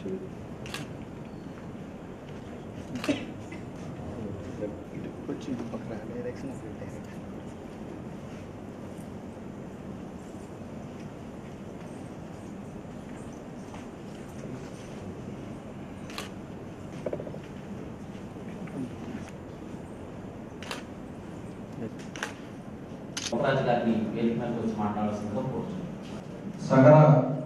ఇటు వచ్చి ఇటు పక్కన డైరెక్షన్ డైరెక్షన్ ఉపరాజు గారిని వేదిక మీదకి వచ్చి మాట్లాడాల్సిందిగా కోరుతున్నాను సగర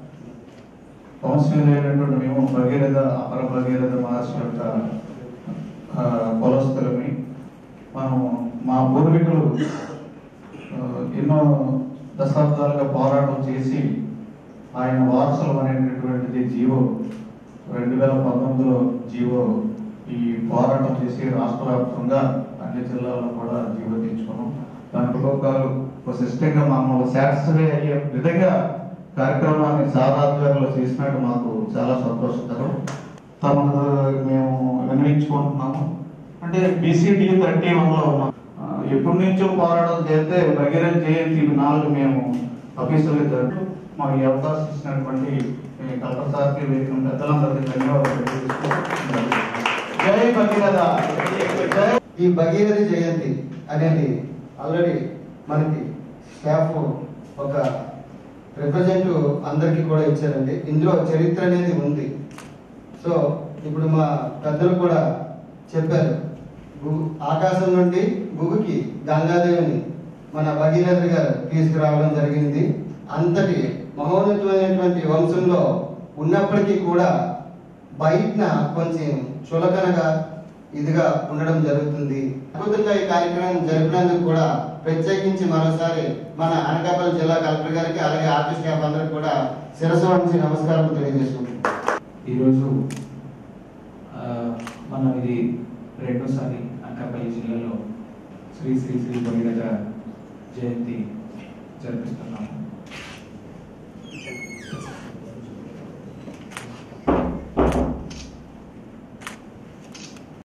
వంశీయులైనటువంటి మేము భగీరథ అపర భగీరథ మహర్షి యొక్క ఆ, కులస్తులమి మనం మా పూర్వీకులు ఆ, ఎన్నో దశాబ్దాలుగా పోరాటం చేసి ఆయన వారసులు అనేటటువంటిది జీవో రెండు వేల పంతొమ్మిదిలో జీవో ఈ పోరాటం చేసి రాష్ట్ర వ్యాప్తంగా అన్ని జిల్లాల్లో కూడా జీవో తెచ్చుకున్నాం దాని ఉపయోగాలు ఒక సిస్టంగా మమ్మల్ని సాటిస్ఫై అయ్యే విధంగా కార్యక్రమాన్ని సారాధ్వర్యంలో చేసినట్టు మాకు చాలా సంతోషకరం తమకు మేము వినియోగించుకుంటున్నాము అంటే బీసీడీ థర్టీ వన్లో ఉన్నాం ఆ, ఎప్పటి నుంచో పోరాటం చేస్తే భగీరథ జయంతి ఇవి నాలుగు మేము ఆఫీసులు జరుపు మాకు ఈ అవకాశం ఇచ్చినటువంటి ఈ కలెక్టర్ సార్కి వేదిక పెద్దలందరికీ ధన్యవాదాలు తెలియజేస్తున్నాను. జై భగీరథ జై ఈ భగీరథి జయంతి అనేది ఆల్రెడీ మనకి స్టాఫ్ ఒక రిప్రజెంట్ అందరికీ కూడా ఇచ్చారండి ఇందులో చరిత్ర అనేది ఉంది సో ఇప్పుడు మా పెద్దలు కూడా చెప్పారు గు- ఆకాశం నుండి భూమికి గంగాదేవిని మన భగీరథి గారు తీసుకురావడం జరిగింది అంతటి మహోన్నతమైనటువంటి వంశంలో ఉన్నప్పటికీ కూడా బయటన కొంచెం చులకనగా ఇదిగా ఉండడం జరుగుతుంది అద్భుతంగా ఈ కార్యక్రమం జరిపినందుకు కూడా ప్రత్యేకించి మరోసారి మన అనకాపల్లి జిల్లా కలెక్టర్ గారికి అలాగే ఆఫీస్ స్టాఫ్ అందరికి కూడా శిరస్సు వంచి నమస్కారం తెలియజేసుకుంటున్నాను ఈరోజు ఆ, మనం ఇది రెండోసారి అనకాపల్లి జిల్లాలో శ్రీ శ్రీ శ్రీ భగీరథ జయంతి జరిపిస్తున్నాము